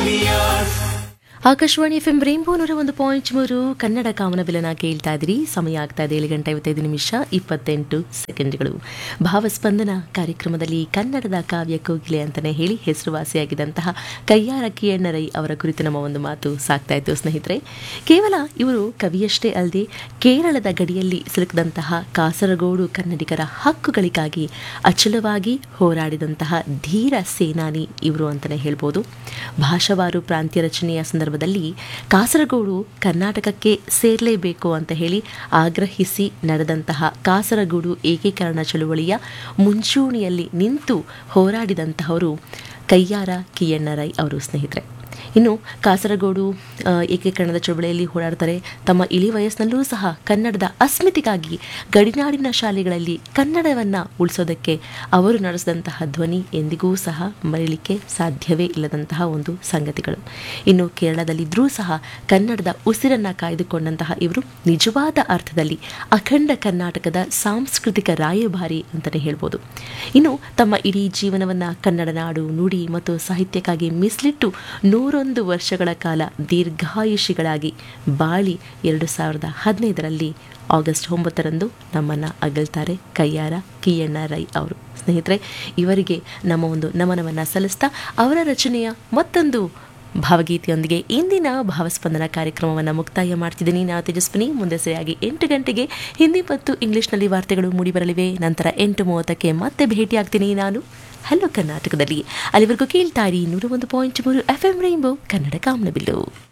Akashvani F M rainbow ನೂರ ಒಂದು point ಮೂರು ಕನ್ನಡ ಕಾಮನಬಿಲನ ಕೇಳ್ತಾ ಇದ್ರಿ ಸಮಯ ಆಗ್ತಾ ಇದೆ ಏಳು ಗಂಟೆ ಐವತ್ತೈದು ನಿಮಿಷ ಇಪ್ಪತ್ತೆಂಟು ಸೆಕೆಂಡ್ಗಳು ಭಾವಸ್ಪಂದನ ಕಾರ್ಯಕ್ರಮದಲ್ಲಿ ಕನ್ನಡದ ಕಾವ್ಯ ಕೋಗಿಲೆ ಅಂತಲೇ ಹೇಳಿ ಹೆಸರುವಾಸಿಯಾಗಿದ್ದಂತಹ ಕಯ್ಯಾರ ಕಿಯಣ್ಣರೈ ಅವರ ಕುರಿತು ನಮ್ಮ ಒಂದು ಮಾತು ಸಾಕ್ತಾ ಇತ್ತು ಸ್ನೇಹಿತರೆ ಕೇವಲ ಇವರು ಕವಿಯಷ್ಟೇ ಅಲ್ಲದೆ ಕೇರಳದ ಗಡಿಯಲ್ಲಿ ಸಿಲುಕಿದಂತಹ ಕಾಸರಗೋಡು ಕನ್ನಡಿಗರ ಹಕ್ಕುಗಳಿಗಾಗಿ ಅಚಲವಾಗಿ ಹೋರಾಡಿದಂತಹ ಧೀರ ಸೇನಾನಿ ಇವರು ಅಂತಲೇ ಹೇಳ್ಬೋದು ಭಾಷಾವಾರು ಪ್ರಾಂತ್ಯ ರಚನೆಯ ಸಂದರ್ಭದಲ್ಲಿ ಕಾಸರಗೋಡು ಕರ್ನಾಟಕಕ್ಕೆ ಸೇರಲೇಬೇಕು ಅಂತ ಹೇಳಿ ಆಗ್ರಹಿಸಿ ನಡೆದಂತಹ ಕಾಸರಗೋಡು ಏಕೀಕರಣ ಚಳುವಳಿಯ ಮುಂಚೂಣಿಯಲ್ಲಿ ನಿಂತು ಹೋರಾಡಿದಂತಹವರು ಕಯ್ಯಾರ ಕಿಯಣ್ಣರೈ ಅವರು ಸ್ನೇಹಿತರೆ ಇನ್ನು ಕಾಸರಗೋಡು ಆ, ಏಕೀಕರಣದ ಚಳುವಳಿಯಲ್ಲಿ ಹೋರಾಡ್ತಾರೆ ತಮ್ಮ ಇಳಿ ವಯಸ್ಸಿನಲ್ಲೂ ಸಹ ಕನ್ನಡದ ಅಸ್ಮಿತೆಗಾಗಿ ಗಡಿನಾಡಿನ ಶಾಲೆಗಳಲ್ಲಿ ಕನ್ನಡವನ್ನು ಉಳಿಸೋದಕ್ಕೆ ಅವರು ನಡೆಸಿದಂತಹ ಧ್ವನಿ ಎಂದಿಗೂ ಸಹ ಮರೀಲಿಕ್ಕೆ ಸಾಧ್ಯವೇ ಇಲ್ಲದಂತಹ ಒಂದು ಸಂಗತಿಗಳು ಇನ್ನು ಕೇರಳದಲ್ಲಿದ್ದರೂ ಸಹ ಕನ್ನಡದ ಉಸಿರನ್ನು ಕಾಯ್ದುಕೊಂಡಂತಹ ಇವರು ನಿಜವಾದ ಅರ್ಥದಲ್ಲಿ ಅಖಂಡ ಕರ್ನಾಟಕದ ಸಾಂಸ್ಕೃತಿಕ ರಾಯಭಾರಿ ಅಂತಲೇ ಹೇಳ್ಬೋದು ಇನ್ನು ತಮ್ಮ ಇಡೀ ಜೀವನವನ್ನು ಕನ್ನಡ ನಾಡು ನುಡಿ ಮತ್ತು ಸಾಹಿತ್ಯಕ್ಕಾಗಿ ಮೀಸಲಿಟ್ಟು ನೂರೊಂದು ವರ್ಷಗಳ ಕಾಲ ದೀರ್ಘಾಯುಷಿಗಳಾಗಿ ಬಾಳಿ ಎರಡು ಸಾವಿರದ ಹದಿನೈದರಲ್ಲಿ ಆಗಸ್ಟ್ ಒಂಬತ್ತರಂದು ನಮ್ಮನ್ನು ಅಗಲ್ತಾರೆ ಕಯ್ಯಾರ ಕಿಯಣ್ಣ ರೈ ಅವರು ಸ್ನೇಹಿತರೆ ಇವರಿಗೆ ನಮ್ಮ ಒಂದು ನಮನವನ್ನು ಸಲ್ಲಿಸ್ತಾ ಅವರ ರಚನೆಯ ಮತ್ತೊಂದು ಭಾವಗೀತೆಯೊಂದಿಗೆ ಇಂದಿನ ಭಾವಸ್ಪಂದನ ಕಾರ್ಯಕ್ರಮವನ್ನು ಮುಕ್ತಾಯ ಮಾಡ್ತಿದ್ದೀನಿ ನಾವು ತೇಜಸ್ವಿನಿ ಮುಂದೆ ಸರಿಯಾಗಿ ಎಂಟು ಗಂಟೆಗೆ ಹಿಂದಿ ಮತ್ತು ಇಂಗ್ಲಿಷ್ನಲ್ಲಿ ವಾರ್ತೆಗಳು ಮೂಡಿಬರಲಿವೆ ನಂತರ ಎಂಟು ಮೂವತ್ತಕ್ಕೆ ಮತ್ತೆ ಭೇಟಿಯಾಗ್ತೀನಿ ನಾನು ಹಲೋ ಕರ್ನಾಟಕದಲ್ಲಿ ಅಲ್ಲಿವರೆಗೂ ಕೇಳ್ತಾ ಇರಿ ನೂರ ಒಂದು ಪಾಯಿಂಟ್ ಮೂರು ಎಫ್ ಎಂ ರೈನ್ಬೋ ಕನ್ನಡ ಕಾಮನಬಿಲ್ಲು